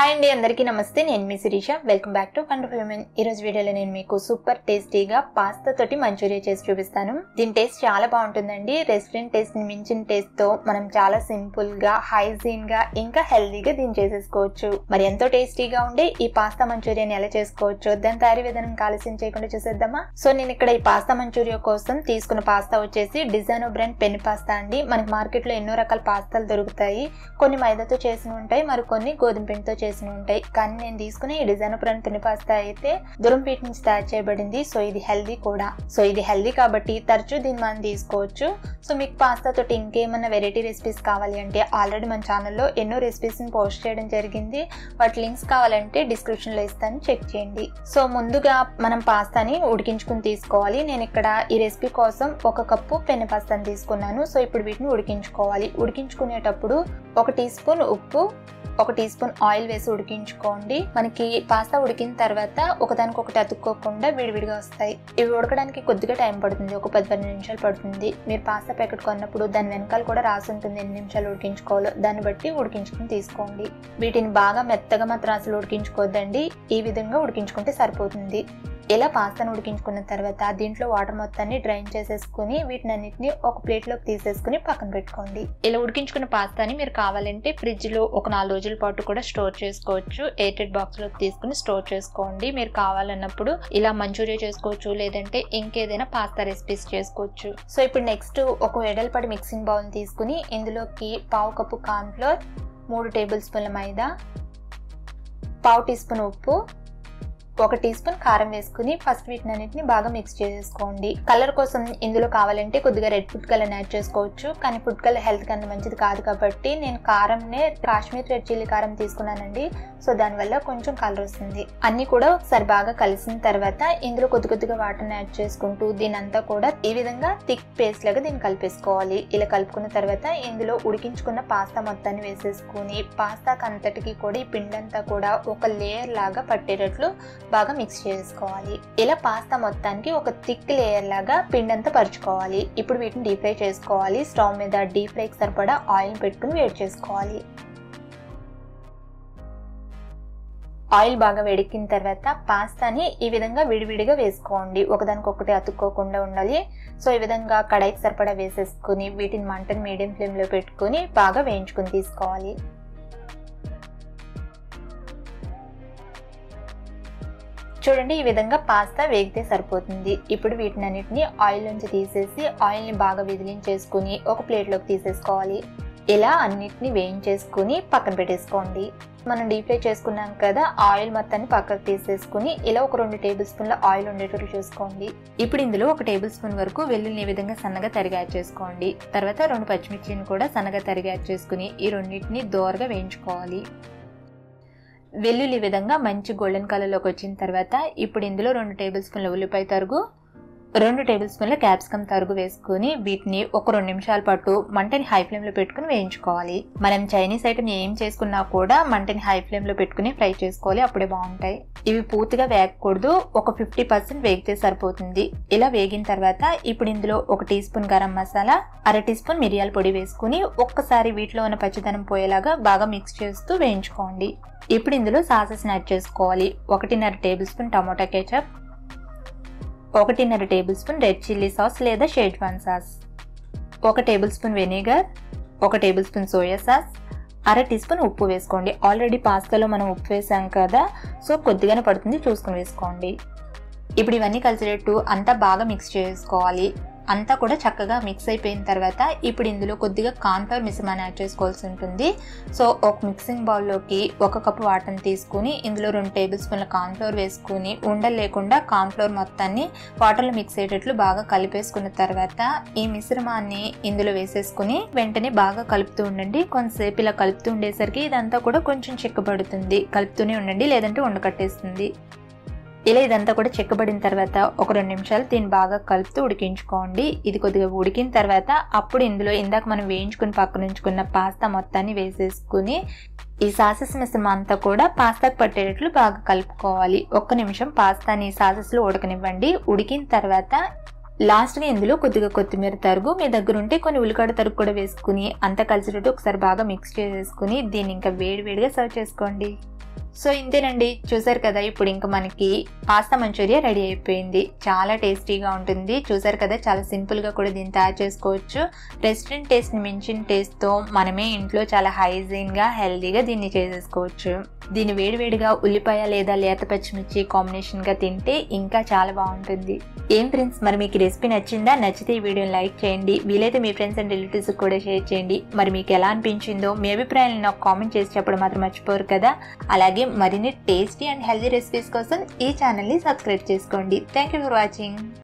hi అండి అందరికీ నమస్తే నేను మీ Sirisha welcome back to wonderful women ఈ రోజు వీడియోలో నేను మీకు సూపర్ టేస్టీగా పాస్తా తోటి మంచూరియా చేసి చూపిస్తాను దీని టేస్ట్ చాలా బాగుంటుందండి రెస్టారెంట్ టేస్ట్ ని మించిన టేస్ట్ తో మనం చాలా సింపుల్ గా హైజీన్ గా ఇంకా హెల్దీగా దీన్ని చేసేసుకోవచ్చు మరి ఎంతో టేస్టీగా ఉండే ఈ పాస్తా మంచూరియాని ఎలా చేసుకోవచ్చు దాని తయారీ విధానం ఆలస్యం చేయకుండా చూసేద్దామా సో నేను ఇక్కడ ఈ పాస్తా మంచూరియా కోసం తీసుకున్న పాస్తా వచ్చేసి డిజైనో బ్రాండ్ పెన్ పాస్తా అండి మనకి మార్కెట్ లో ఎన్నో రకాల పాస్తాలు దొరుకుతాయి కొన్ని మైదాతో చేసి ఉంటాయి మరి కొన్ని గోధుమ పిండితో చేసి ఉంటాయి కానీ నేను తీసుకునే ఈ డిజైన్ బ్రాండ్ పెన్ పాస్తా అయితే దురం పీట్ నుంచి తయారు చేయబడింది సో ఇది హెల్దీ కూడా సో ఇది హెల్దీ కాబట్టి తరచూ దీన్ని మనం తీసుకోవచ్చు సో మీకు పాస్తా తోటి ఇంకేమన్నా వెరైటీ రెసిపీస్ కావాలి అంటే ఆల్రెడీ మన ఛానల్లో ఎన్నో రెసిపీస్ని పోస్ట్ చేయడం జరిగింది వాటి లింక్స్ కావాలంటే డిస్క్రిప్షన్లో ఇస్తాను చెక్ చేయండి సో ముందుగా మనం పాస్తాని ఉడికించుకుని తీసుకోవాలి నేను ఇక్కడ ఈ రెసిపీ కోసం ఒక కప్పు పెన్ను పాస్తాని తీసుకున్నాను సో ఇప్పుడు వీటిని ఉడికించుకోవాలి ఉడికించుకునేటప్పుడు ఒక టీ స్పూన్ ఉప్పు ఒక టీ స్పూన్ ఆయిల్ వేసి ఉడికించుకోండి మనకి పాస్తా ఉడికిన తర్వాత ఒకదానికొకటి అతుక్కోకుండా విడివిడిగా వస్తాయి ఇవి ఉడకడానికి కొద్దిగా టైం పడుతుంది ఒక పది పన్నెండు నిమిషాలు పడుతుంది మీరు పాస్తా ప్యాకెట్ కొన్నప్పుడు దాని వెనకాల కూడా రాసి ఉంటుంది ఎన్ని నిమిషాలు ఉడికించుకోవాలో దాన్ని బట్టి ఉడికించుకుని తీసుకోండి వీటిని బాగా మెత్తగా మాత్రం అసలు ఉడికించుకోవద్దండి ఈ విధంగా ఉడికించుకుంటే సరిపోతుంది ఇలా పాస్తాను ఉడికించుకున్న తర్వాత దీంట్లో వాటర్ మొత్తాన్ని డ్రైన్ చేసేసుకుని వీటినన్నిటిని ఒక ప్లేట్లోకి తీసేసుకుని పక్కన పెట్టుకోండి ఇలా ఉడికించుకున్న పాస్తాని మీరు కావాలంటే ఫ్రిడ్జ్లో ఒక నాలుగు రోజుల పాటు కూడా స్టోర్ చేసుకోవచ్చు ఎయిటెడ్ బాక్స్లోకి తీసుకుని స్టోర్ చేసుకోండి మీరు కావాలన్నప్పుడు ఇలా మంచూరియా చేసుకోవచ్చు లేదంటే ఇంకేదైనా పాస్తా రెసిపీస్ చేసుకోవచ్చు సో ఇప్పుడు నెక్స్ట్ ఒక వెడల్పడి మిక్సింగ్ బౌల్ తీసుకుని ఇందులోకి పావు కప్పు కార్న్ఫ్లోర్ మూడు టేబుల్ స్పూన్ల మైదా పావు టీ స్పూన్ ఉప్పు ఒక టీ స్పూన్ కారం వేసుకుని ఫస్ట్ వీటినన్నిటిని బాగా మిక్స్ చేసేసుకోండి కలర్ కోసం ఇందులో కావాలంటే కొద్దిగా రెడ్ ఫుడ్ కలర్ యాడ్ చేసుకోవచ్చు కానీ ఫుడ్ కలర్ హెల్త్ కన్నా మంచిది కాదు కాబట్టి నేను కారంనే కాశ్మీర్ రెడ్ చిల్లీ కారం తీసుకున్నానండి సో దానివల్ల కొంచెం కలర్ వస్తుంది అన్ని కూడా ఒకసారి బాగా కలిసిన తర్వాత ఇందులో కొద్ది కొద్దిగా వాటర్ని యాడ్ చేసుకుంటూ దీని అంతా కూడా ఈ విధంగా థిక్ పేస్ట్ లాగా దీన్ని కలిపేసుకోవాలి ఇలా కలుపుకున్న తర్వాత ఇందులో ఉడికించుకున్న పాస్తా మొత్తాన్ని వేసేసుకుని పాస్తాకి అంతటికి కూడా ఈ పిండి అంతా కూడా ఒక లేయర్ లాగా పట్టేటట్లు బాగా మిక్స్ చేసుకోవాలి ఇలా పాస్తా మొత్తానికి ఒక థిక్ లేయర్ లాగా పిండి అంతా పరుచుకోవాలి ఇప్పుడు వీటిని డీప్ ఫ్రై చేసుకోవాలి స్టవ్ మీద డీప్ ఫ్రైకి సరిపడా ఆయిల్ పెట్టుకుని వేడి చేసుకోవాలి ఆయిల్ బాగా వేడెక్కిన తర్వాత పాస్తాని ఈ విధంగా విడివిడిగా వేసుకోండి ఒకదానికొకటి అతుక్కోకుండా ఉండాలి సో ఈ విధంగా కడాయికి సరిపడా వేసేసుకుని వీటిని మంటని మీడియం ఫ్లేమ్లో పెట్టుకుని బాగా వేయించుకుని తీసుకోవాలి చూడండి ఈ విధంగా పాస్తా వేగితే సరిపోతుంది ఇప్పుడు వీటినన్నిటిని ఆయిల్ నుంచి తీసేసి ఆయిల్ని బాగా విదిలించేసుకుని ఒక ప్లేట్లోకి తీసేసుకోవాలి ఇలా అన్నిటిని వేయించేసుకుని పక్కన పెట్టేసుకోండి మనం డీప్ ఫ్రై చేసుకున్నాం కదా ఆయిల్ మొత్తాన్ని పక్కకు తీసేసుకుని ఇలా ఒక రెండు టేబుల్ స్పూన్ల ఆయిల్ ఉండేటట్టు చూసుకోండి ఇప్పుడు ఇందులో ఒక టేబుల్ స్పూన్ వరకు వెల్లుల్ని ఈ విధంగా సన్నగా తరిగి యాడ్ చేసుకోండి తర్వాత రెండు పచ్చిమిర్చిని కూడా సన్నగా తరిగి యాడ్ చేసుకుని ఈ రెండింటిని దోరగా వేయించుకోవాలి వెల్లుల్లి విధంగా మంచి గోల్డెన్ కలర్లోకి వచ్చిన తర్వాత ఇప్పుడు ఇందులో రెండు టేబుల్ స్పూన్ల ఉల్లిపాయ తరుగు రెండు టేబుల్ స్పూన్ల క్యాప్సికమ్ తరుగు వేసుకుని వీటిని ఒక రెండు నిమిషాల పాటు మంటని హై ఫ్లేమ్లో పెట్టుకుని వేయించుకోవాలి మనం చైనీస్ ఐటమ్ ఏం చేసుకున్నా కూడా మంటని హై ఫ్లేమ్లో పెట్టుకుని ఫ్రై చేసుకోవాలి అప్పుడే బాగుంటాయి ఇవి పూర్తిగా వేగకూడదు ఒక ఫిఫ్టీ పర్సెంట్ వేగితే సరిపోతుంది ఇలా వేగిన తర్వాత ఇప్పుడు ఇందులో ఒక టీ స్పూన్ గరం మసాలా అర టీ స్పూన్ మిరియాల పొడి వేసుకుని ఒక్కసారి వీటిలో ఉన్న పచ్చిదనం పోయేలాగా బాగా మిక్స్ చేస్తూ వేయించుకోండి ఇప్పుడు ఇందులో సాసెస్ని యాడ్ చేసుకోవాలి ఒకటిన్నర టేబుల్ స్పూన్ టమాటా కేచప్ ఒకటిన్నర tablespoon red chilli sauce లేదా షేజ్వాన్ సాస్ ఒక టేబుల్ స్పూన్ వెనిగర్ ఒక టేబుల్ స్పూన్ సోయా సాస్ అర టీ స్పూన్ ఉప్పు వేసుకోండి ఆల్రెడీ పాస్తాలో మనం ఉప్పు వేసాం కదా సో కొద్దిగానే పడుతుంది చూసుకుని వేసుకోండి ఇప్పుడు ఇవన్నీ కలిసేటట్టు అంతా బాగా మిక్స్ చేసుకోవాలి అంతా కూడా చక్కగా మిక్స్ అయిపోయిన తర్వాత ఇప్పుడు ఇందులో కొద్దిగా కార్న్ఫ్లవర్ మిశ్రమాన్ని యాడ్ చేసుకోవాల్సి ఉంటుంది సో ఒక మిక్సింగ్ బౌల్లోకి ఒక కప్పు వాటర్ని తీసుకుని ఇందులో రెండు టేబుల్ స్పూన్ల కార్న్ఫ్లవర్ వేసుకుని ఉండలు లేకుండా కార్న్ఫ్లవర్ మొత్తాన్ని వాటర్లో మిక్స్ అయ్యేటట్లు బాగా కలిపేసుకున్న తర్వాత ఈ మిశ్రమాన్ని ఇందులో వేసేసుకుని వెంటనే బాగా కలుపుతూ ఉండండి కొంతసేపు ఇలా కలుపుతూ ఉండేసరికి ఇదంతా కూడా కొంచెం చిక్కబడుతుంది కలుపుతూనే ఉండండి లేదంటే ఉండకట్టేస్తుంది ఇలా ఇదంతా కూడా చెక్కబడిన తర్వాత ఒక రెండు నిమిషాలు దీన్ని బాగా కలుపుతూ ఉడికించుకోండి ఇది కొద్దిగా ఉడికిన తర్వాత అప్పుడు ఇందులో ఇందాక మనం వేయించుకుని పక్కన ఉంచుకున్న పాస్తా మొత్తాన్ని వేసేసుకుని ఈ సాసెస్ మిశ్రమం అంతా కూడా పాస్తాకు పట్టేటట్లు బాగా కలుపుకోవాలి ఒక్క నిమిషం పాస్తాని సాసెస్లో ఉడకనివ్వండి ఉడికిన తర్వాత లాస్ట్గా ఇందులో కొద్దిగా కొత్తిమీర తరుగు మీ దగ్గర ఉంటే కొన్ని ఉల్లిగడ్డ తరుగు కూడా వేసుకుని అంతా కలిసేటట్టు ఒకసారి బాగా మిక్స్ చేసేసుకుని దీన్ని ఇంకా వేడి వేడిగా సర్వ్ చేసుకోండి సో ఇంతేనండి చూసారు కదా ఇప్పుడు ఇంకా మనకి పాస్తా మంచూరియా రెడీ అయిపోయింది చాలా టేస్టీగా ఉంటుంది చూసారు కదా చాలా సింపుల్గా కూడా దీన్ని తయారు చేసుకోవచ్చు రెస్టారెంట్ టేస్ట్ని మించిన టేస్ట్తో మనమే ఇంట్లో చాలా హైజీన్గా హెల్తీగా దీన్ని చేసేసుకోవచ్చు దీన్ని వేడివేడిగా ఉల్లిపాయ లేదా లేత పచ్చిమిర్చి కాంబినేషన్గా తింటే ఇంకా చాలా బాగుంటుంది ఏం ఫ్రెండ్స్ మరి మీకు ఈ రెసిపీ నచ్చిందా నచ్చితే ఈ వీడియోని లైక్ చేయండి వీలైతే మీ ఫ్రెండ్స్ అండ్ రిలేటివ్స్ కూడా షేర్ చేయండి మరి మీకు ఎలా అనిపించిందో మీ అభిప్రాయాలను నాకు కామెంట్ చేసి చెప్పడం మాత్రం మర్చిపోరు కదా అలాగే మరిన్ని టేస్టీ అండ్ హెల్తీ రెసిపీస్ కోసం ఈ ఛానల్ని సబ్స్క్రైబ్ చేసుకోండి థ్యాంక్ యూ ఫర్ వాచింగ్